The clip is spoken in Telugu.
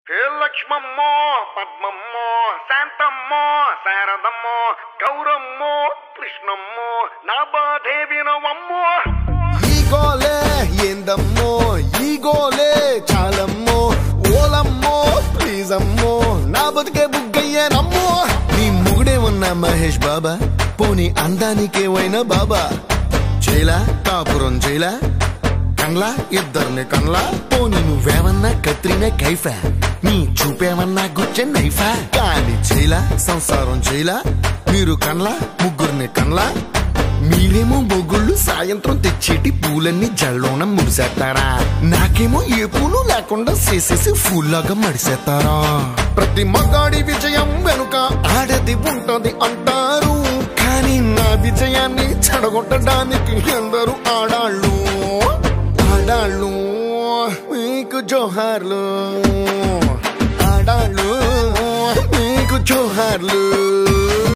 హే లక్ష్మమ్మో పద్మమ్మో శాంతమ్మో శారదమ్మో గౌరమ్మో కృష్ణమ్మో నా బాధే వినవమ్మో ఈ గోలే ఏందమ్మో ఈ గోలే చాలమ్మో ఓలమ్మో ప్లీజ్ అమ్మో నా బతుకే బుగ్గయ్యేనమ్మో నీ ముగుడే ఉన్న మహేష్ బాబా పోనీ అందానికేవైనా బాబా జైలా కాపురం జైలా కన్లా ఇద్దరిని కన్లా పోనీ నువ్వేమన్నా కత్రినే కైఫా నీ చూపేమన్నా గుచ్చే నైఫా కానీ జైలా సంసారం జైలా మీరు కన్లా ముగ్గురిని కన్లా మీరేమో మొగుళ్ళు సాయంత్రం తెచ్చేటి పూలన్నీ జల్లోన ముడిసేస్తారా నాకేమో ఏ పూలు లేకుండా చేసేసి ఫూల్లాగా మడిసేస్తారా ప్రతి మగాడి విజయం వెనుక ఆడది ఉంటది అంటారు కానీ నా విజయాన్ని చెడగొట్టడానికి ఎందరు ఆడాళ్ళు ఆడాళ్ళు మీకు జోహార్లు ఆడాళ్ళు మీకు జోహార్లు